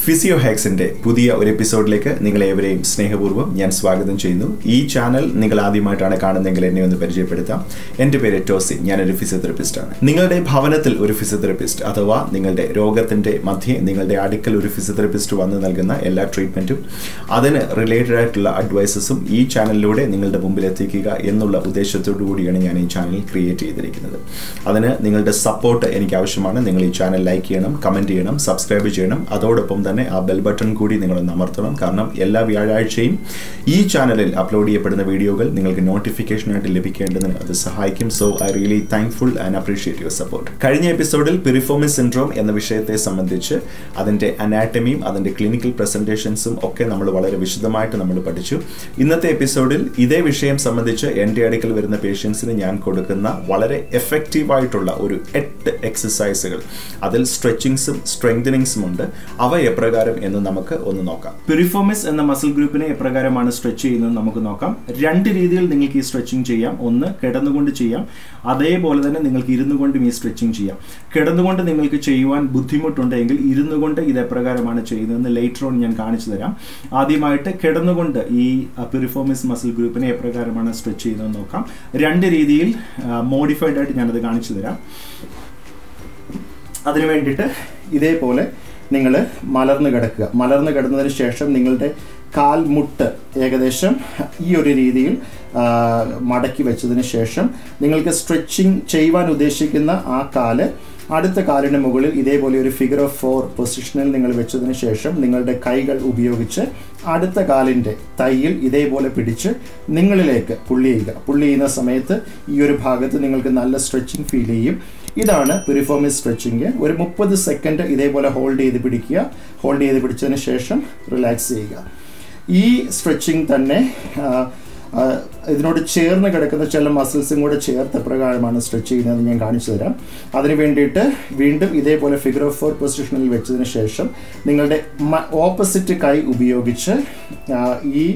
physio ഹാക്സിന്റെ പുതിയ ഒരു എപ്പിസോഡിലേക്ക് നിങ്ങളേവരെയും സ്നേഹപൂർവ്വം ഞാൻ സ്വാഗതം ചെയ്യുന്നു ഈ ചാനൽ നിങ്ങൾ ആദ്യമായിട്ടാണ് കാണുന്നതെങ്കിൽ എന്നെ ഒന്ന് പരിചയപ്പെടുത്താം എൻ്റെ പേര് ടോസി ഞാനൊരു ഫിസിയോതെറപ്പിസ്റ്റ് ആണ് നിങ്ങളുടെ ഭവനത്തിൽ ഒരു ഫിസിയോതെറപ്പിസ്റ്റ് അഥവാ നിങ്ങളുടെ രോഗത്തിന്റെ മധ്യേ നിങ്ങളുടെ അടുക്കൽ ഒരു ഫിസിയോതെറപ്പിസ്റ്റ് വന്ന് നൽകുന്ന എല്ലാ ട്രീറ്റ്മെന്റും അതിന് റിലേറ്റഡ് ആയിട്ടുള്ള അഡ്വൈസസും ഈ ചാനലിലൂടെ നിങ്ങളുടെ മുമ്പിൽ എത്തിക്കുക എന്നുള്ള ഉദ്ദേശത്തോടു കൂടിയാണ് ഞാൻ ഈ ചാനൽ ക്രിയേറ്റ് ചെയ്തിരിക്കുന്നത് അതിന് നിങ്ങളുടെ സപ്പോർട്ട് എനിക്ക് ആവശ്യമാണ് നിങ്ങൾ ഈ ചാനൽ ലൈക്ക് ചെയ്യണം കമന്റ് ചെയ്യണം സബ്സ്ക്രൈബ് ചെയ്യണം അതോടൊപ്പം തന്നെ ആ ബെൽ ബട്ടൺ കൂടി നിങ്ങളൊന്ന് അമർത്തണം കാരണം എല്ലാ വ്യാഴാഴ്ചയും ഈ ചാനലിൽ അപ്ലോഡ് ചെയ്യപ്പെടുന്ന വീഡിയോകൾ നിങ്ങൾക്ക് നോട്ടിഫിക്കേഷനായിട്ട് ലഭിക്കേണ്ടതിന് അത് സഹായിക്കും so I really thankful and appreciate your support കഴിഞ്ഞ എപ്പിസോഡിൽ പെരിഫോമിസ് സിൻഡ്രോം എന്ന വിഷയത്തെ സംബന്ധിച്ച് അതിൻ്റെ അനാറ്റമിയും അതിൻ്റെ ക്ലിനിക്കൽ പ്രസൻറ്റേഷൻസും ഒക്കെ നമ്മൾ വളരെ വിശദമായിട്ട് നമ്മൾ പഠിച്ചു ഇന്നത്തെ എപ്പിസോഡിൽ ഇതേ വിഷയം സംബന്ധിച്ച് എൻ്റെ അടുക്കൽ വരുന്ന പേഷ്യൻസിന് ഞാൻ കൊടുക്കുന്ന വളരെ എഫക്റ്റീവായിട്ടുള്ള ഒരു എട്ട് എക്സസൈസുകൾ അതിൽ സ്ട്രെച്ചിങ്സും സ്ട്രെങ്തനിങ്സും ഉണ്ട് അവ എപ്രകാരം എന്ന് നമുക്ക് ഒന്ന് നോക്കാം പെരിഫോമിസ് എന്ന മസിൽ ഗ്രൂപ്പിനെ എപ്രകാരമാണ് സ്ട്രെച്ച് ചെയ്യുന്നത് നമുക്ക് നോക്കാം രണ്ട് രീതിയിൽ നിങ്ങൾക്ക് ഈ സ്ട്രെച്ചിങ് ചെയ്യാം ഒന്ന് കിടന്നുകൊണ്ട് ചെയ്യാം അതേപോലെ തന്നെ നിങ്ങൾക്ക് ഇരുന്നു കൊണ്ടും ഈ സ്ട്രെച്ചിങ് ചെയ്യാം കിടന്നുകൊണ്ട് നിങ്ങൾക്ക് ചെയ്യുവാൻ ബുദ്ധിമുട്ടുണ്ടെങ്കിൽ ഇരുന്നു കൊണ്ട് ഇത് എപ്രകാരമാണ് ചെയ്യുന്നതെന്ന് ലേറ്റർ ഓൺ ഞാൻ കാണിച്ചു തരാം ആദ്യമായിട്ട് കിടന്നുകൊണ്ട് ഈ പെരിഫോമിസ് മസിൽ ഗ്രൂപ്പിനെ എപ്രകാരമാണ് സ്ട്രെച്ച് ചെയ്യുന്നതെന്ന് നോക്കാം രണ്ട് രീതിയിൽ മോഡിഫൈഡ് ആയിട്ട് ഞാനത് കാണിച്ചു തരാം അതിനു വേണ്ടിയിട്ട് ഇതേപോലെ നിങ്ങൾ മലർന്ന് കിടക്കുക മലർന്ന് കിടന്നതിന് ശേഷം നിങ്ങളുടെ കാൽമുട്ട് ഏകദേശം ഈ ഒരു രീതിയിൽ മടക്കി വെച്ചതിന് ശേഷം നിങ്ങൾക്ക് സ്ട്രെച്ചിങ് ചെയ്യുവാൻ ഉദ്ദേശിക്കുന്ന ആ കാല് അടുത്ത കാലിന് മുകളിൽ ഇതേപോലെ ഒരു ഫിഗർ ഓഫ് ഫോർ പൊസിഷനിൽ നിങ്ങൾ വെച്ചതിന് ശേഷം നിങ്ങളുടെ കൈകൾ ഉപയോഗിച്ച് അടുത്ത കാലിൻ്റെ തയ്യിൽ ഇതേപോലെ പിടിച്ച് നിങ്ങളിലേക്ക് പുള്ളി ചെയ്യുക പുള്ളി ചെയ്യുന്ന സമയത്ത് ഈ ഒരു ഭാഗത്ത് നിങ്ങൾക്ക് നല്ല സ്ട്രെച്ചിങ് ഫീൽ ചെയ്യും ഇതാണ് പെരിഫോമിസ് സ്ട്രെച്ചിങ് ഒരു മുപ്പത് സെക്കൻഡ് ഇതേപോലെ ഹോൾഡ് ചെയ്ത് പിടിക്കുക ഹോൾഡ് ചെയ്ത് പിടിച്ചതിന് ശേഷം റിലാക്സ് ചെയ്യുക ഈ സ്ട്രെച്ചിങ് തന്നെ ഇതിനോട് ചേർന്ന് കിടക്കുന്ന ചില മസിൽസും കൂടെ ചേർത്ത പ്രകാരമാണ് സ്ട്രെച്ച് ചെയ്യുന്നത് ഞാൻ കാണിച്ചു തരാം അതിന് വേണ്ടിയിട്ട് വീണ്ടും ഇതേപോലെ ഫിഗർ ഓഫ് ഫോർ പൊസിഷനിൽ വെച്ചതിന് ശേഷം നിങ്ങളുടെ ഓപ്പോസിറ്റ് കൈ ഉപയോഗിച്ച് ഈ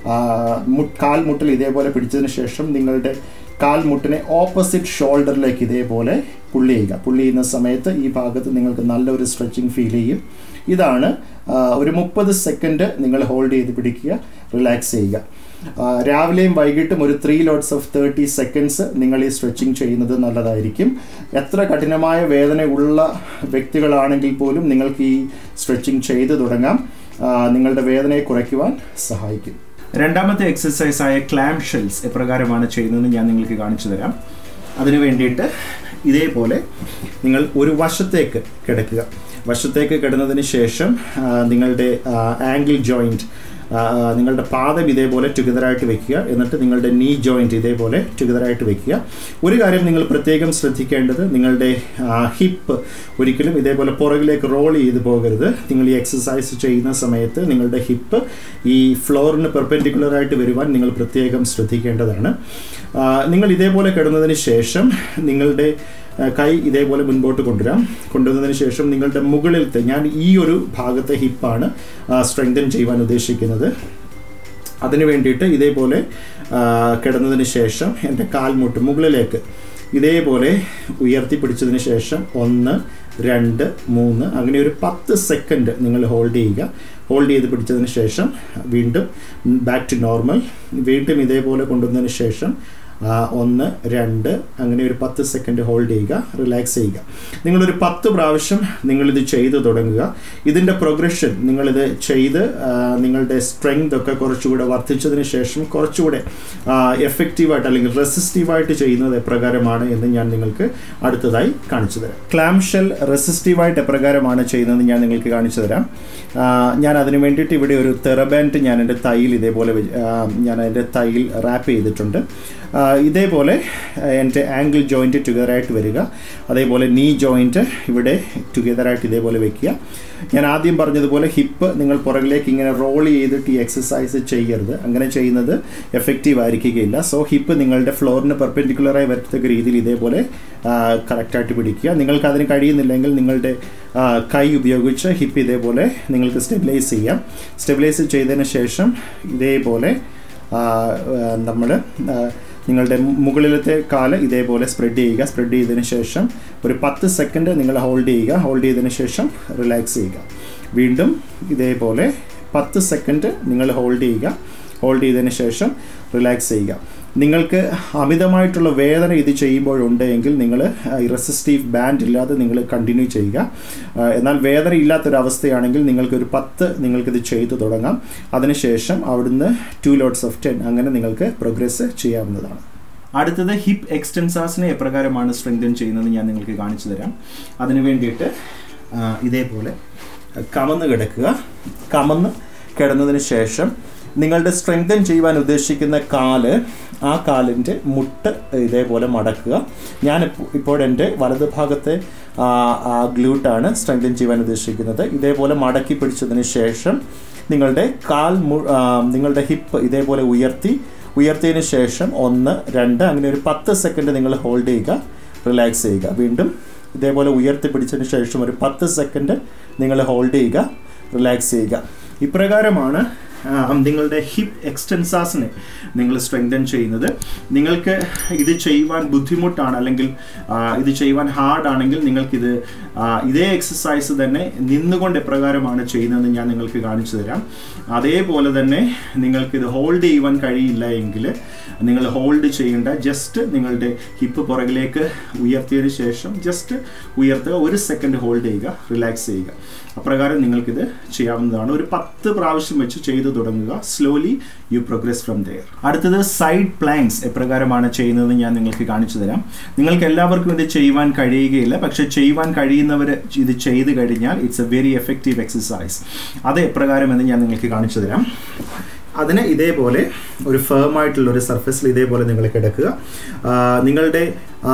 കാൽമുട്ടിൽ ഇതേപോലെ പിടിച്ചതിന് ശേഷം നിങ്ങളുടെ കാൽമുട്ടിനെ ഓപ്പോസിറ്റ് ഷോൾഡറിലേക്ക് ഇതേപോലെ പുള്ളി ചെയ്യുക പുള്ളി ചെയ്യുന്ന സമയത്ത് ഈ ഭാഗത്ത് നിങ്ങൾക്ക് നല്ലൊരു സ്ട്രെച്ചിങ് ഫീൽ ചെയ്യും ഇതാണ് ഒരു മുപ്പത് സെക്കൻഡ് നിങ്ങൾ ഹോൾഡ് ചെയ്ത് പിടിക്കുക റിലാക്സ് ചെയ്യുക രാവിലെയും വൈകിട്ടും ഒരു three lots of thirty seconds നിങ്ങൾ ഈ സ്ട്രെച്ചിങ് ചെയ്യുന്നത് നല്ലതായിരിക്കും എത്ര കഠിനമായ വേദന ഉള്ള വ്യക്തികളാണെങ്കിൽ പോലും നിങ്ങൾക്ക് ഈ സ്ട്രെച്ചിങ് ചെയ്തു തുടങ്ങാം നിങ്ങളുടെ വേദനയെ കുറയ്ക്കുവാൻ സഹായിക്കും രണ്ടാമത്തെ എക്സസൈസ് ആയ ക്ലാം ഷെൽസ് എപ്രകാരമാണ് ചെയ്യുന്നതെന്ന് ഞാൻ നിങ്ങൾക്ക് കാണിച്ചു തരാം അതിനു വേണ്ടിയിട്ട് ഇതേപോലെ നിങ്ങൾ ഒരു വശത്തേക്ക് കിടക്കുക വശത്തേക്ക് കിടന്നതിന് ശേഷം നിങ്ങളുടെ ആംഗിൾ ജോയിൻറ്റ് നിങ്ങളുടെ പാദം ഇതേപോലെ ടുഗദറായിട്ട് വെക്കുക എന്നിട്ട് നിങ്ങളുടെ നീ ജോയിൻറ്റ് ഇതേപോലെ ടുഗദറായിട്ട് വെക്കുക ഒരു കാര്യം നിങ്ങൾ പ്രത്യേകം ശ്രദ്ധിക്കേണ്ടത് നിങ്ങളുടെ ഹിപ്പ് ഒരിക്കലും ഇതേപോലെ പുറകിലേക്ക് റോൾ ചെയ്ത് പോകരുത് നിങ്ങൾ ഈ എക്സസൈസ് ചെയ്യുന്ന സമയത്ത് നിങ്ങളുടെ ഹിപ്പ് ഈ ഫ്ലോറിന് പെർപെൻഡിക്കുലറായിട്ട് വരുവാൻ നിങ്ങൾ പ്രത്യേകം ശ്രദ്ധിക്കേണ്ടതാണ് നിങ്ങൾ ഇതേപോലെ കിടന്നതിന് ശേഷം നിങ്ങളുടെ കൈ ഇതേപോലെ മുൻപോട്ട് കൊണ്ടുവരാം കൊണ്ടുവന്നതിന് ശേഷം നിങ്ങളുടെ മുകളിലത്തെ ഞാൻ ഈ ഒരു ഭാഗത്തെ ഹിപ്പാണ് സ്ട്രെങ്തൻ ചെയ്യുവാൻ ഉദ്ദേശിക്കുന്നത് അതിന് വേണ്ടിയിട്ട് ഇതേപോലെ കിടന്നതിന് ശേഷം എൻ്റെ കാൽമുട്ട് മുകളിലേക്ക് ഇതേപോലെ ഉയർത്തിപ്പിടിച്ചതിന് ശേഷം ഒന്ന് രണ്ട് മൂന്ന് അങ്ങനെ ഒരു പത്ത് സെക്കൻഡ് നിങ്ങൾ ഹോൾഡ് ചെയ്യുക ഹോൾഡ് ചെയ്ത് പിടിച്ചതിന് ശേഷം വീണ്ടും ബാക്ക് ടു നോർമൽ വീണ്ടും ഇതേപോലെ കൊണ്ടുവന്നതിന് ശേഷം ഒന്ന് രണ്ട് അങ്ങനെ ഒരു പത്ത് സെക്കൻഡ് ഹോൾഡ് ചെയ്യുക റിലാക്സ് ചെയ്യുക നിങ്ങളൊരു പത്ത് പ്രാവശ്യം നിങ്ങളിത് ചെയ്തു തുടങ്ങുക ഇതിൻ്റെ പ്രൊഗ്രഷൻ നിങ്ങളിത് ചെയ്ത് നിങ്ങളുടെ സ്ട്രെങ്ത് ഒക്കെ കുറച്ചുകൂടെ വർദ്ധിച്ചതിന് ശേഷം കുറച്ചുകൂടെ എഫക്റ്റീവായിട്ട് അല്ലെങ്കിൽ റെസിസ്റ്റീവായിട്ട് ചെയ്യുന്നത് എപ്രകാരമാണ് എന്ന് ഞാൻ നിങ്ങൾക്ക് അടുത്തതായി കാണിച്ചു തരാം ക്ലാം ഷെൽ റെസിസ്റ്റീവായിട്ട് എപ്രകാരമാണ് ചെയ്യുന്നത് ഞാൻ നിങ്ങൾക്ക് കാണിച്ചു തരാം ഞാൻ അതിന് വേണ്ടിയിട്ട് ഇവിടെ ഒരു തെറബാൻഡ് ഞാൻ എൻ്റെ തൈയിൽ ഇതേപോലെ ഞാൻ എൻ്റെ തൈയിൽ റാപ്പ് ചെയ്തിട്ടുണ്ട് ഇതേപോലെ എൻ്റെ ആംഗിൾ ജോയിൻറ്റ് ടുഗദറായിട്ട് വരിക അതേപോലെ നീ ജോയിൻറ്റ് ഇവിടെ ടുഗദറായിട്ട് ഇതേപോലെ വെക്കുക ഞാൻ ആദ്യം പറഞ്ഞതുപോലെ ഹിപ്പ് നിങ്ങൾ പുറകിലേക്ക് ഇങ്ങനെ റോൾ ചെയ്തിട്ട് ഈ എക്സസൈസ് ചെയ്യരുത് അങ്ങനെ ചെയ്യുന്നത് എഫക്റ്റീവ് ആയിരിക്കുകയില്ല സോ ഹിപ്പ് നിങ്ങളുടെ ഫ്ലോറിന് പെർപെൻഡിക്കുലറായി വരത്തക്ക രീതിയിൽ ഇതേപോലെ കറക്റ്റായിട്ട് പിടിക്കുക നിങ്ങൾക്ക് അതിന് കഴിയുന്നില്ലെങ്കിൽ നിങ്ങളുടെ കൈ ഉപയോഗിച്ച് ഹിപ്പ് ഇതേപോലെ നിങ്ങൾക്ക് സ്റ്റെബിലൈസ് ചെയ്യാം സ്റ്റെബിലൈസ് ചെയ്തതിന് ശേഷം ഇതേപോലെ നമ്മൾ നിങ്ങളുടെ മുകളിലത്തെ കാല് ഇതേപോലെ സ്പ്രെഡ് ചെയ്യുക സ്പ്രെഡ് ചെയ്തതിന് ശേഷം ഒരു പത്ത് സെക്കൻഡ് നിങ്ങൾ ഹോൾഡ് ചെയ്യുക ഹോൾഡ് ചെയ്തതിന് ശേഷം റിലാക്സ് ചെയ്യുക വീണ്ടും ഇതേപോലെ പത്ത് സെക്കൻഡ് നിങ്ങൾ ഹോൾഡ് ചെയ്യുക ഹോൾഡ് ചെയ്തതിന് ശേഷം റിലാക്സ് ചെയ്യുക നിങ്ങൾക്ക് അമിതമായിട്ടുള്ള വേദന ഇത് ചെയ്യുമ്പോഴുണ്ടെങ്കിൽ നിങ്ങൾ ഈ റെസിസ്റ്റീവ് ബാൻഡ് ഇല്ലാതെ നിങ്ങൾ കണ്ടിന്യൂ ചെയ്യുക ആ, എന്നാൽ വേദന ഇല്ലാത്തൊരവസ്ഥയാണെങ്കിൽ നിങ്ങൾക്കൊരു പത്ത് നിങ്ങൾക്കിത് ചെയ്തു തുടങ്ങാം അതിനുശേഷം അവിടുന്ന് ടു ലോട്ട്സ് ഓഫ് ടെൻ അങ്ങനെ നിങ്ങൾക്ക് പ്രോഗ്രസ് ചെയ്യാവുന്നതാണ് അടുത്തത് ഹിപ്പ് എക്സ്റ്റൻസാസിനെ എപ്രകാരമാണ് സ്ട്രെങ്തൻ ചെയ്യുന്നത് ഞാൻ നിങ്ങൾക്ക് കാണിച്ചു തരാം അതിന് വേണ്ടിയിട്ട് ആ, ഇതേപോലെ കമന്ന് കിടക്കുക കമന്ന് കിടന്നതിന് ശേഷം നിങ്ങളുടെ സ്ട്രെങ്തൻ ചെയ്യുവാൻ ഉദ്ദേശിക്കുന്ന കാല് ആ കാലിൻ്റെ മുട്ട് ഇതേപോലെ മടക്കുക ഞാൻ ഇപ്പോ- ഇപ്പോൾ എൻ്റെ വലതുഭാഗത്തെ ആ, ആ ഗ്ലൂട്ടാണ് സ്ട്രെങ്തൻ ചെയ്യുവാൻ ഉദ്ദേശിക്കുന്നത് ഇതേപോലെ മടക്കി പിടിച്ചതിന് ശേഷം നിങ്ങളുടെ കാൽ മു- ആ, നിങ്ങളുടെ ഹിപ്പ് ഇതേപോലെ ഉയർത്തി ഉയർത്തിയതിന് ശേഷം ഒന്ന് രണ്ട് അങ്ങനെ ഒരു പത്ത് സെക്കൻഡ് നിങ്ങൾ ഹോൾഡ് ചെയ്യുക റിലാക്സ് ചെയ്യുക വീണ്ടും ഇതേപോലെ ഉയർത്തി പിടിച്ചതിന് ശേഷം ഒരു പത്ത് സെക്കൻഡ് നിങ്ങൾ ഹോൾഡ് ചെയ്യുക റിലാക്സ് ചെയ്യുക ഇപ്രകാരമാണ് ആ, നിങ്ങളുടെ ഹിപ്പ് എക്സ്റ്റൻസാസിനെ നിങ്ങൾ സ്ട്രെങ്തൻ ചെയ്യുന്നത് നിങ്ങൾക്ക് ഇത് ചെയ്യുവാൻ ബുദ്ധിമുട്ടാണ് അല്ലെങ്കിൽ ആ, ഇത് ചെയ്യുവാൻ ഹാർഡ് ആണെങ്കിൽ നിങ്ങൾക്കിത് ആ, ഇതേ എക്സസൈസ് തന്നെ നിന്നുകൊണ്ട് എപ്രകാരമാണ് ചെയ്യുന്നതെന്ന് ഞാൻ നിങ്ങൾക്ക് കാണിച്ചു തരാം അതേപോലെ തന്നെ നിങ്ങൾക്കിത് ഹോൾഡ് ചെയ്യുവാൻ കഴിയില്ല എങ്കിൽ നിങ്ങൾ ഹോൾഡ് ചെയ്യേണ്ട ജസ്റ്റ് നിങ്ങളുടെ ഹിപ്പ് പുറകിലേക്ക് ഉയർത്തിയതിന് ശേഷം ജസ്റ്റ് ഉയർത്തുക ഒരു സെക്കൻഡ് ഹോൾഡ് ചെയ്യുക റിലാക്സ് ചെയ്യുക അപ്രകാരം നിങ്ങൾക്കിത് ചെയ്യാവുന്നതാണ് ഒരു പത്ത് പ്രാവശ്യം വെച്ച് ചെയ്തു തുടങ്ങുക slowly you progress from there അടുത്തത് സൈഡ് പ്ലാങ്ക്സ് എപ്രകാരമാണ് ചെയ്യുന്നത് ഞാൻ നിങ്ങൾക്ക് കാണിച്ചു തരാം നിങ്ങൾക്ക് എല്ലാവർക്കും ഇത് ചെയ്യുവാൻ കഴിയുകയില്ല പക്ഷെ ചെയ്യുവാൻ കഴിയുന്നവർ ഇത് ചെയ്തു കഴിഞ്ഞാൽ it's a very effective exercise അത് എപ്രകാരം എന്ന് ഞാൻ നിങ്ങൾക്ക് കാണിച്ചു തരാം അതിന് ഇതേപോലെ ഒരു ഫേം ആയിട്ടുള്ള ഒരു സർഫസിൽ ഇതേപോലെ നിങ്ങൾ കിടക്കുക ആ, നിങ്ങളുടെ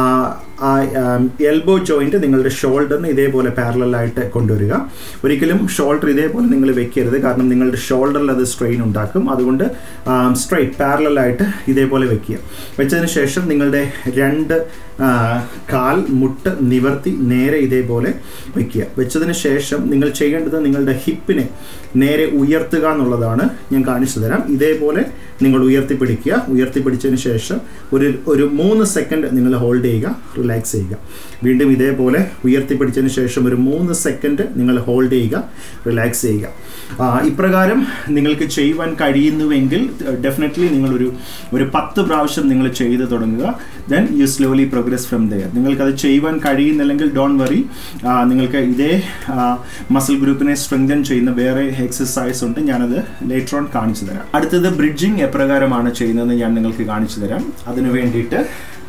എൽബോ ജോയിന്റ് നിങ്ങളുടെ ഷോൾഡറിന് ഇതേപോലെ പാരലൽ ആയിട്ട് കൊണ്ടുവരിക ഒരിക്കലും ഷോൾഡർ ഇതേപോലെ നിങ്ങൾ വെക്കരുത് കാരണം നിങ്ങളുടെ ഷോൾഡറിൽ അത് സ്ട്രെയിൻ ഉണ്ടാക്കും അതുകൊണ്ട് സ്ട്രെയിറ്റ് പാരലൽ ആയിട്ട് ഇതേപോലെ വെക്കുക വെച്ചതിന് ശേഷം നിങ്ങളുടെ രണ്ട് ആ, കാൽ മുട്ട് നിവർത്തി നേരെ ഇതേപോലെ വെക്കുക വെച്ചതിന് ശേഷം നിങ്ങൾ ചെയ്യേണ്ടത് നിങ്ങളുടെ ഹിപ്പിനെ നേരെ ഉയർത്തുക എന്നുള്ളതാണ് ഞാൻ കാണിച്ചു തരാം ഇതേപോലെ നിങ്ങൾ ഉയർത്തിപ്പിടിക്കുക ഉയർത്തിപ്പിടിച്ചതിന് ശേഷം ഒരു ഒരു മൂന്ന് സെക്കൻഡ് നിങ്ങൾ ഹോൾഡ് ചെയ്യുക റിലാക്സ് ചെയ്യുക വീണ്ടും ഇതേപോലെ ഉയർത്തിപ്പിടിച്ചതിന് ശേഷം ഒരു മൂന്ന് സെക്കൻഡ് നിങ്ങൾ ഹോൾഡ് ചെയ്യുക റിലാക്സ് ചെയ്യുക ആ, ഇപ്രകാരം നിങ്ങൾക്ക് ചെയ്യുവാൻ കഴിയുന്നുവെങ്കിൽ ഡെഫിനറ്റ്ലി നിങ്ങളൊരു ഒരു പത്ത് പ്രാവശ്യം നിങ്ങൾ ചെയ്ത് തുടങ്ങുക then you slowly progress from there നിങ്ങൾക്കത് ചെയ്യുവാൻ കഴിയുന്നില്ലെങ്കിൽ ഡോൺ വറി നിങ്ങൾക്ക് ഇതേ മസിൽ ഗ്രൂപ്പിനെ സ്ട്രെങ്തൻ ചെയ്യുന്ന വേറെ എക്സസൈസ് ഉണ്ട് ഞാനത് ലേറ്റർ ഓൺ കാണിച്ചു തരാം അടുത്തത് ബ്രിഡ്ജിങ് എപ്രകാരമാണ് ചെയ്യുന്നതെന്ന് ഞാൻ നിങ്ങൾക്ക് കാണിച്ചു തരാം അതിനു വേണ്ടിയിട്ട്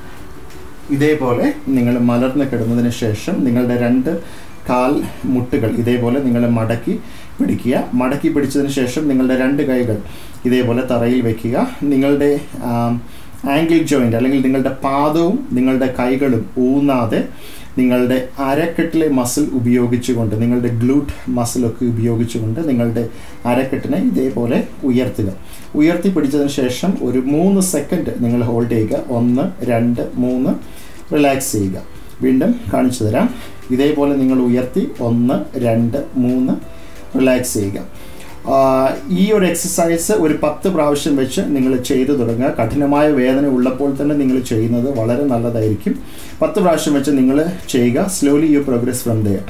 ഇതേപോലെ നിങ്ങൾ മലർന്ന് കിടന്നതിന് ശേഷം നിങ്ങളുടെ രണ്ട് കാൽ മുട്ടുകൾ ഇതേപോലെ നിങ്ങൾ മടക്കി പിടിക്കുക മടക്കി പിടിച്ചതിന് ശേഷം നിങ്ങളുടെ രണ്ട് കൈകൾ ഇതേപോലെ തറയിൽ വെക്കുക നിങ്ങളുടെ ആംഗിൾ ജോയിൻ്റ് അല്ലെങ്കിൽ നിങ്ങളുടെ പാദവും നിങ്ങളുടെ കൈകളും ഊന്നാതെ നിങ്ങളുടെ അരക്കെട്ടിലെ മസിൽ ഉപയോഗിച്ചുകൊണ്ട് നിങ്ങളുടെ ഗ്ലൂട്ട് മസിലൊക്കെ ഉപയോഗിച്ചുകൊണ്ട് നിങ്ങളുടെ അരക്കെട്ടിനെ ഇതേപോലെ ഉയർത്തുക ഉയർത്തി പിടിച്ചതിന് ശേഷം ഒരു മൂന്ന് സെക്കൻഡ് നിങ്ങൾ ഹോൾഡ് ചെയ്യുക ഒന്ന് രണ്ട് മൂന്ന് റിലാക്സ് ചെയ്യുക വീണ്ടും കാണിച്ചു തരാം ഇതേപോലെ നിങ്ങൾ ഉയർത്തി ഒന്ന് രണ്ട് മൂന്ന് റിലാക്സ് ചെയ്യുക ആ, ഈ ഒരു എക്സസൈസ് ഒരു പത്ത് പ്രാവശ്യം വെച്ച് നിങ്ങൾ ചെയ്തു തുടങ്ങുക കഠിനമായ വേദന ഉള്ളപ്പോൾ തന്നെ നിങ്ങൾ ചെയ്യുന്നത് വളരെ നല്ലതായിരിക്കും പത്ത് പ്രാവശ്യം വെച്ച് നിങ്ങൾ ചെയ്യുക slowly you progress from there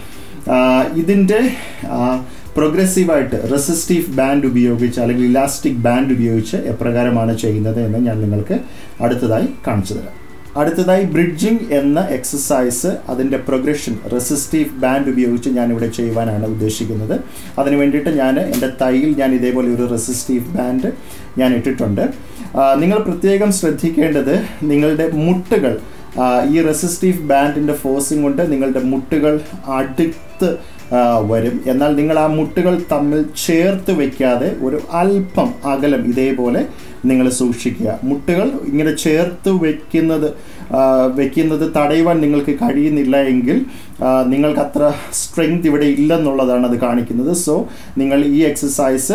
ഇതിൻ്റെ പ്രോഗ്രസീവായിട്ട് റെസിസ്റ്റീവ് ബാൻഡ് ഉപയോഗിച്ച് അല്ലെങ്കിൽ ഇലാസ്റ്റിക് ബാൻഡ് ഉപയോഗിച്ച് എപ്രകാരമാണ് ചെയ്യുന്നത് എന്ന് ഞാൻ നിങ്ങൾക്ക് അടുത്തതായി കാണിച്ചു തരാം അടുത്തതായി ബ്രിഡ്ജിങ് എന്ന എക്സസൈസ് അതിൻ്റെ പ്രൊഗ്രഷൻ റെസിസ്റ്റീവ് ബാൻഡ് ഉപയോഗിച്ച് ഞാൻ ഇവിടെ ചെയ്യുവാനാണ് ഉദ്ദേശിക്കുന്നത് അതിന് വേണ്ടിയിട്ട് ഞാൻ എൻ്റെ തൈയിൽ ഞാൻ ഇതേപോലെ ഒരു റെസിസ്റ്റീവ് ബാൻഡ് ഞാൻ ഇട്ടിട്ടുണ്ട് ആ, നിങ്ങൾ പ്രത്യേകം ശ്രദ്ധിക്കേണ്ടത് നിങ്ങളുടെ മുട്ടുകൾ ആ, ഈ റെസിസ്റ്റീവ് ബാൻഡിൻ്റെ ഫോഴ്സിങ് കൊണ്ട് നിങ്ങളുടെ മുട്ടുകൾ അടുത്ത് ആ, വരും എന്നാൽ നിങ്ങൾ ആ മുട്ടുകൾ തമ്മിൽ ചേർത്ത് വെക്കാതെ ഒരു അല്പം അകലം ഇതേപോലെ നിങ്ങൾ സൂക്ഷിക്കുക മുട്ടുകൾ ഇങ്ങനെ ചേർത്ത് വെക്കുന്നത് ആ, വെക്കുന്നത് തടയുവാൻ നിങ്ങൾക്ക് കഴിയുന്നില്ല എങ്കിൽ ആ, നിങ്ങൾക്ക് അത്ര സ്ട്രെങ്ത് ഇവിടെ ഇല്ലെന്നുള്ളതാണ് അത് കാണിക്കുന്നത് സോ നിങ്ങൾ ഈ എക്സസൈസ്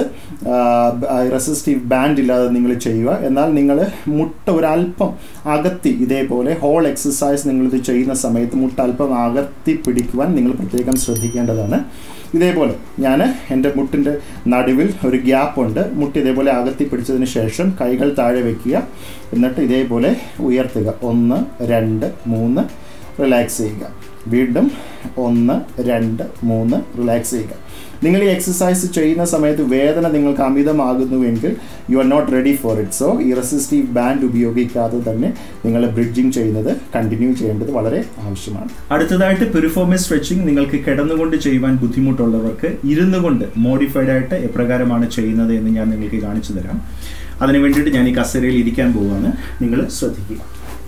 റെസിസ്റ്റീവ് ബാൻഡ് ഇല്ലാതെ നിങ്ങൾ ചെയ്യുക എന്നാൽ നിങ്ങൾ മുട്ട ഒരല്പം അകത്തി ഇതേപോലെ ഹോൾ എക്സസൈസ് നിങ്ങളിത് ചെയ്യുന്ന സമയത്ത് മുട്ട അല്പം അകത്തി പിടിക്കുവാൻ നിങ്ങൾ പ്രത്യേകം ശ്രദ്ധിക്കേണ്ടതാണ് ഇതേപോലെ ഞാൻ എൻ്റെ മുട്ടിൻ്റെ നടുവിൽ ഒരു ഗ്യാപ്പ് ഉണ്ട് മുട്ട് ഇതേപോലെ അകത്തി പിടിച്ചതിന് ശേഷം കൈകൾ താഴെ വെക്കുക എന്നിട്ട് ഇതേപോലെ ഉയർത്തുക ഒന്ന് രണ്ട് മൂന്ന് റിലാക്സ് ചെയ്യുക വീണ്ടും ഒന്ന് രണ്ട് മൂന്ന് റിലാക്സ് ചെയ്യുക നിങ്ങൾ ഈ എക്സസൈസ് ചെയ്യുന്ന സമയത്ത് വേദന നിങ്ങൾക്ക് അമിതമാകുന്നുവെങ്കിൽ you are not ready for it so ഈ റെസിസ്റ്റീവ് ബാൻഡ് ഉപയോഗിക്കാതെ തന്നെ നിങ്ങൾ ബ്രിഡ്ജിങ് ചെയ്യുന്നത് കണ്ടിന്യൂ ചെയ്യേണ്ടത് വളരെ ആവശ്യമാണ് അടുത്തതായിട്ട് പെർഫോമൻസ് സ്ട്രെച്ചിങ് നിങ്ങൾക്ക് കിടന്നുകൊണ്ട് ചെയ്യുവാൻ ബുദ്ധിമുട്ടുള്ളവർക്ക് ഇരുന്നു കൊണ്ട് മോഡിഫൈഡ് ആയിട്ട് എപ്രകാരമാണ് ചെയ്യുന്നത് എന്ന് ഞാൻ നിങ്ങൾക്ക് കാണിച്ചു തരാം അതിന് വേണ്ടിയിട്ട് ഞാൻ ഈ കസേരയിൽ ഇരിക്കാൻ പോവുകയാണ് നിങ്ങൾ ശ്രദ്ധിക്കുക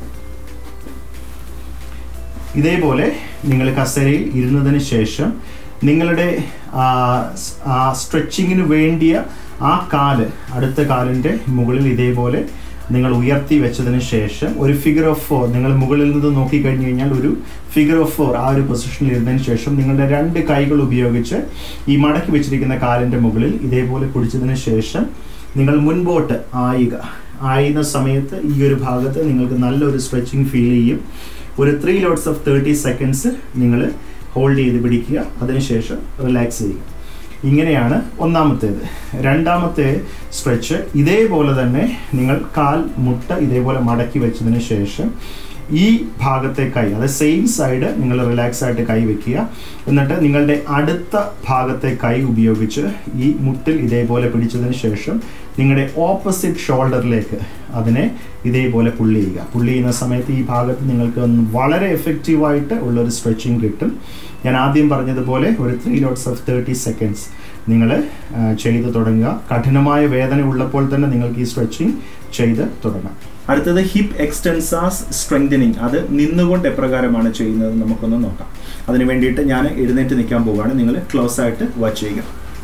ഇതേപോലെ നിങ്ങൾ കസേരയിൽ ഇരുന്നതിന് ശേഷം നിങ്ങളുടെ സ്ട്രെച്ചിങ്ങിന് വേണ്ടിയ ആ കാല് അടുത്ത കാലിൻ്റെ മുകളിൽ ഇതേപോലെ നിങ്ങൾ ഉയർത്തി വെച്ചതിന് ശേഷം ഒരു ഫിഗർ ഓഫ് ഫോർ നിങ്ങൾ മുകളിൽ നിന്ന് നോക്കിക്കഴിഞ്ഞ് കഴിഞ്ഞാൽ ഒരു ഫിഗർ ഓഫ് ഫോർ ആ ഒരു പൊസിഷനിൽ ഇരുന്നതിന് ശേഷം നിങ്ങളുടെ രണ്ട് കൈകൾ ഉപയോഗിച്ച് ഈ മടക്കി വെച്ചിരിക്കുന്ന കാലിൻ്റെ മുകളിൽ ഇതേപോലെ പിടിച്ചതിന് ശേഷം നിങ്ങൾ മുൻപോട്ട് ആയുക ആയുന്ന സമയത്ത് ഈ ഒരു ഭാഗത്ത് നിങ്ങൾക്ക് നല്ലൊരു സ്ട്രെച്ചിങ് ഫീൽ ചെയ്യും ഒരു three lots of thirty seconds നിങ്ങൾ ഹോൾഡ് ചെയ്ത് പിടിക്കുക അതിനുശേഷം റിലാക്സ് ചെയ്യുക ഇങ്ങനെയാണ് ഒന്നാമത്തേത് രണ്ടാമത്തെ സ്ട്രെച്ച് ഇതേപോലെ തന്നെ നിങ്ങൾ കാൽ മുട്ട ഇതേപോലെ മടക്കി വെച്ചതിന് ശേഷം ഈ ഭാഗത്തെ കൈ അതായത് സെയിം സൈഡ് നിങ്ങൾ റിലാക്സ് ആയിട്ട് കൈ വെക്കുക എന്നിട്ട് നിങ്ങളുടെ അടുത്ത ഭാഗത്തെ കൈ ഉപയോഗിച്ച് ഈ മുട്ടിൽ ഇതേപോലെ പിടിച്ചതിന് ശേഷം നിങ്ങളുടെ ഓപ്പോസിറ്റ് ഷോൾഡറിലേക്ക് അതിനെ ഇതേപോലെ പുള്ളി ചെയ്യുക പുള്ളി ചെയ്യുന്ന സമയത്ത് ഈ ഭാഗത്ത് നിങ്ങൾക്ക് വളരെ എഫക്റ്റീവായിട്ട് ഉള്ളൊരു സ്ട്രെച്ചിങ് കിട്ടും ഞാൻ ആദ്യം പറഞ്ഞതുപോലെ ഒരു three lots of thirty seconds നിങ്ങൾ ചെയ്ത് തുടങ്ങുക കഠിനമായ വേദന ഉള്ളപ്പോൾ തന്നെ നിങ്ങൾക്ക് ഈ സ്ട്രെച്ചിങ് ചെയ്ത് തുടങ്ങാം അടുത്തത് ഹിപ്പ് എക്സ്റ്റൻസാസ് സ്ട്രെങ്തനിങ് അത് നിന്നുകൊണ്ട് എപ്രകാരമാണ് ചെയ്യുന്നത് നമുക്കൊന്ന് നോക്കാം അതിന് വേണ്ടിയിട്ട് ഞാൻ എഴുന്നേറ്റ് നിൽക്കാൻ പോവുകയാണ് നിങ്ങൾ ക്ലോസ് ആയിട്ട് വാച്ച് ചെയ്യുക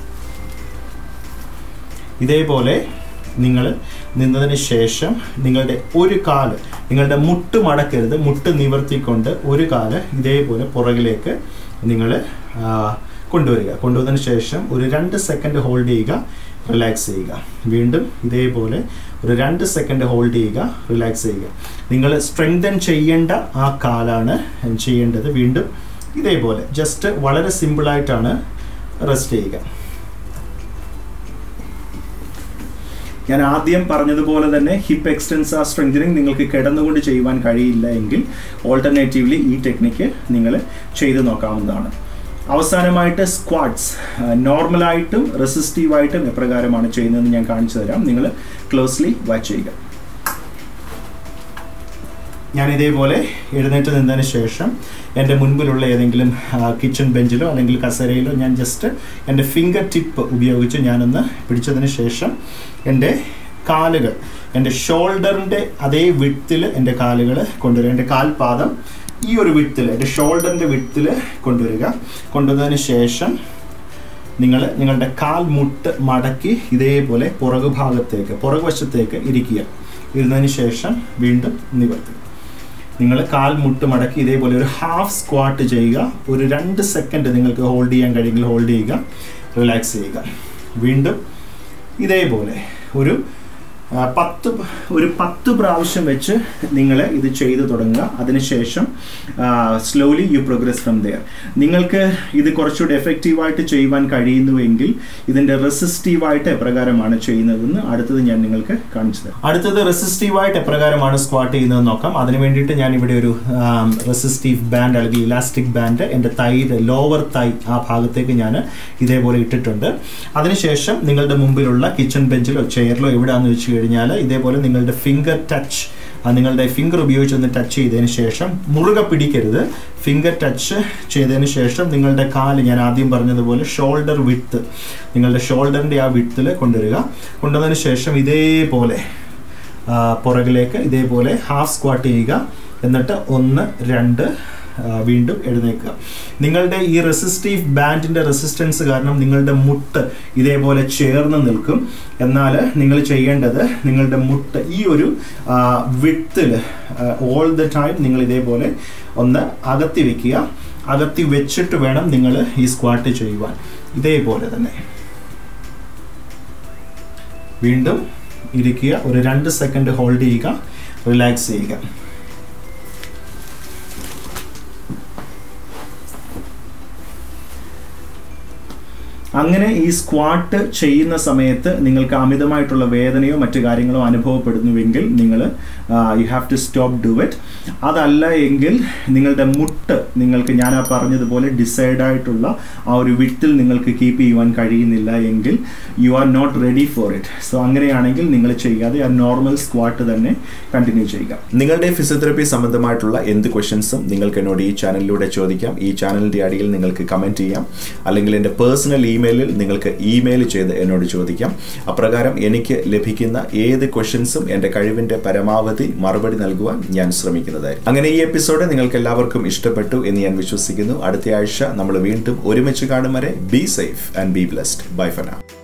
ഇതേപോലെ നിങ്ങൾ നിന്നതിന് ശേഷം നിങ്ങളുടെ ഒരു കാല് നിങ്ങളുടെ മുട്ട് മടക്കരുത് മുട്ട് നിവർത്തിക്കൊണ്ട് ഒരു കാല് ഇതേപോലെ പുറകിലേക്ക് നിങ്ങൾ കൊണ്ടുവരിക കൊണ്ടുവന്നതിന് ശേഷം ഒരു രണ്ട് സെക്കൻഡ് ഹോൾഡ് ചെയ്യുക റിലാക്സ് ചെയ്യുക വീണ്ടും ഇതേപോലെ ഒരു രണ്ട് സെക്കൻഡ് ഹോൾഡ് ചെയ്യുക റിലാക്സ് ചെയ്യുക നിങ്ങൾ സ്ട്രെങ്തൻ ചെയ്യേണ്ട ആ കാലാണ് ചെയ്യേണ്ടത് വീണ്ടും ഇതേപോലെ ജസ്റ്റ് വളരെ സിമ്പിളായിട്ടാണ് റെസ്റ്റ് ചെയ്യുക ഞാൻ ആദ്യം പറഞ്ഞതുപോലെ തന്നെ ഹിപ്പ് എക്സ്റ്റൻസ് ആ സ്ട്രെങ്തനിങ് നിങ്ങൾക്ക് കിടന്നുകൊണ്ട് ചെയ്യുവാൻ കഴിയില്ല എങ്കിൽ ഓൾട്ടർനേറ്റീവ്ലി ഈ ടെക്നിക്ക് നിങ്ങൾ ചെയ്തു നോക്കാവുന്നതാണ് അവസാനമായിട്ട് സ്ക്വാഡ്സ് നോർമലായിട്ടും റെസിസ്റ്റീവായിട്ടും എപ്രകാരമാണ് ചെയ്യുന്നതെന്ന് ഞാൻ കാണിച്ചു തരാം നിങ്ങൾ ക്ലോസ്ലി വാച്ച് ചെയ്യുക ഞാൻ ഇതേപോലെ എഴുന്നേറ്റ് നിന്നതിന് ശേഷം എൻ്റെ മുൻപിലുള്ള ഏതെങ്കിലും കിച്ചൺ ബെഞ്ചിലോ അല്ലെങ്കിൽ കസേരയിലോ ഞാൻ ജസ്റ്റ് എൻ്റെ ഫിംഗർ ടിപ്പ് ഉപയോഗിച്ച് ഞാനൊന്ന് പിടിച്ചതിന് ശേഷം എൻ്റെ കാലുകൾ എൻ്റെ ഷോൾഡറിൻ്റെ അതേ വിട്ടിൽ എൻ്റെ കാലുകൾ കൊണ്ടുവരിക എൻ്റെ കാൽപാദം ഈ ഒരു വിട്ടിൽ എൻ്റെ ഷോൾഡറിൻ്റെ വിട്ടിൽ കൊണ്ടുവരിക കൊണ്ടുവന്നതിന് ശേഷം നിങ്ങൾ നിങ്ങളുടെ കാൽ മുട്ട് മടക്കി ഇതേപോലെ പുറകു ഭാഗത്തേക്ക് പുറകുവശത്തേക്ക് ഇരിക്കുക ഇരുന്നതിന് ശേഷം വീണ്ടും നിവർത്തുക നിങ്ങൾ കാൽ മുട്ട് മടക്കി ഇതേപോലെ ഒരു ഹാഫ് സ്ക്വാട്ട് ചെയ്യുക ഒരു രണ്ട് സെക്കൻഡ് നിങ്ങൾക്ക് ഹോൾഡ് ചെയ്യാൻ കഴിയുമെങ്കിൽ ഹോൾഡ് ചെയ്യുക റിലാക്സ് ചെയ്യുക വീണ്ടും ഇതേപോലെ ഒരു പത്ത് ഒരു പത്ത് പ്രാവശ്യം വെച്ച് നിങ്ങൾ ഇത് ചെയ്തു തുടങ്ങുക അതിനുശേഷം slowly you progress from there നിങ്ങൾക്ക് ഇത് കുറച്ചുകൂടി എഫക്റ്റീവായിട്ട് ചെയ്യുവാൻ കഴിയുന്നുവെങ്കിൽ ഇതിൻ്റെ റെസിസ്റ്റീവായിട്ട് എപ്രകാരമാണ് ചെയ്യുന്നതെന്ന് അടുത്തത് ഞാൻ നിങ്ങൾക്ക് കാണിച്ചു തരാം അടുത്തത് റെസിസ്റ്റീവായിട്ട് എപ്രകാരമാണ് സ്ക്വാട്ട് ചെയ്യുന്നത് നോക്കാം അതിന് വേണ്ടിയിട്ട് ഞാൻ ഇവിടെ ഒരു റെസിസ്റ്റീവ് ബാൻഡ് അല്ലെങ്കിൽ ഇലാസ്റ്റിക് ബാൻഡ് എൻ്റെ തൈയുടെ ലോവർ തൈ ആ ഭാഗത്തേക്ക് ഞാൻ ഇതേപോലെ ഇട്ടിട്ടുണ്ട് അതിനുശേഷം നിങ്ങളുടെ മുമ്പിലുള്ള കിച്ചൺ ബെഞ്ചിലോ ചെയറിലോ എവിടെയാണെന്ന് വെച്ച് കഴിഞ്ഞാൽ ഇതേപോലെ നിങ്ങളുടെ ഫിംഗർ ടച്ച് നിങ്ങളുടെ ഫിംഗർ ഉപയോഗിച്ച് ഒന്ന് ടച്ച് ചെയ്തതിന് ശേഷം മുറുകെ പിടിക്കരുത് ഫിംഗർ ടച്ച് ചെയ്തതിന് ശേഷം നിങ്ങളുടെ കാല് ഞാൻ ആദ്യം പറഞ്ഞതുപോലെ ഷോൾഡർ വിട്ട് നിങ്ങളുടെ ഷോൾഡറിൻ്റെ ആ വിട്ടിൽ കൊണ്ടുവരിക കൊണ്ടുവന്നതിന് ശേഷം ഇതേപോലെ പുറകിലേക്ക് ഇതേപോലെ ഹാഫ് സ്ക്വാട്ട് ചെയ്യുക എന്നിട്ട് ഒന്ന് രണ്ട് വീണ്ടും എഴുന്നേക്കുക നിങ്ങളുടെ ഈ റെസിസ്റ്റീവ് ബാൻഡിൻ്റെ റെസിസ്റ്റൻസ് കാരണം നിങ്ങളുടെ മുട്ട് ഇതേപോലെ ചേർന്ന് നിൽക്കും എന്നാൽ നിങ്ങൾ ചെയ്യേണ്ടത് നിങ്ങളുടെ മുട്ട് ഈ ഒരു വിത്തിൽ ഓൾ ദ ടൈം നിങ്ങൾ ഇതേപോലെ ഒന്ന് അകത്തി വെക്കുക അകത്തി വെച്ചിട്ട് വേണം നിങ്ങൾ ഈ സ്ക്വാട്ട് ചെയ്യുവാൻ ഇതേപോലെ തന്നെ വീണ്ടും ഇരിക്കുക ഒരു രണ്ട് സെക്കൻഡ് ഹോൾഡ് ചെയ്യുക റിലാക്സ് ചെയ്യുക അങ്ങനെ ഈ സ്ക്വാട്ട് ചെയ്യുന്ന സമയത്ത് നിങ്ങൾക്ക് അമിതമായിട്ടുള്ള വേദനയോ മറ്റു കാര്യങ്ങളോ അനുഭവപ്പെടുന്നുവെങ്കിൽ നിങ്ങൾ you have to stop do it അതല്ല എങ്കിൽ നിങ്ങളുടെ മുട്ട് നിങ്ങൾക്ക് ഞാൻ ആ പറഞ്ഞതുപോലെ ഡിസൈഡ് ആയിട്ടുള്ള ആ ഒരു വിട്ടിൽ നിങ്ങൾക്ക് കീപ്പ് ചെയ്യുവാൻ കഴിയുന്നില്ല എങ്കിൽ you are not ready for it so അങ്ങനെയാണെങ്കിൽ നിങ്ങൾ ചെയ്യാതെ ആ നോർമൽ സ്ക്വാട്ട് തന്നെ കണ്ടിന്യൂ ചെയ്യുക നിങ്ങളുടെ ഫിസിയോതെറപ്പി സംബന്ധമായിട്ടുള്ള എന്ത് ക്വസ്റ്റ്യൻസും നിങ്ങൾക്ക് എന്നോട് ഈ ചാനലിലൂടെ ചോദിക്കാം ഈ ചാനലിൻ്റെ അടിയിൽ നിങ്ങൾക്ക് കമൻറ്റ് ചെയ്യാം അല്ലെങ്കിൽ എൻ്റെ പേഴ്സണൽ ഇമെയിലിൽ നിങ്ങൾക്ക് ഇമെയിൽ ചെയ്ത് എന്നോട് ചോദിക്കാം അപ്രകാരം എനിക്ക് ലഭിക്കുന്ന ഏത് ക്വസ്റ്റ്യൻസും എൻ്റെ കഴിവിൻ്റെ പരമാവധി മറുപടി നൽകുവാൻ ഞാൻ ശ്രമിക്കുന്നതായിരിക്കും അങ്ങനെ ഈ എപ്പിസോഡ് നിങ്ങൾക്ക് എല്ലാവർക്കും ഇഷ്ടപ്പെട്ടു എന്ന് ഞാൻ വിശ്വസിക്കുന്നു അടുത്ത ആഴ്ച നമ്മൾ വീണ്ടും ഒരുമിച്ച് കാണും വരെ be safe and be blessed bye ഫന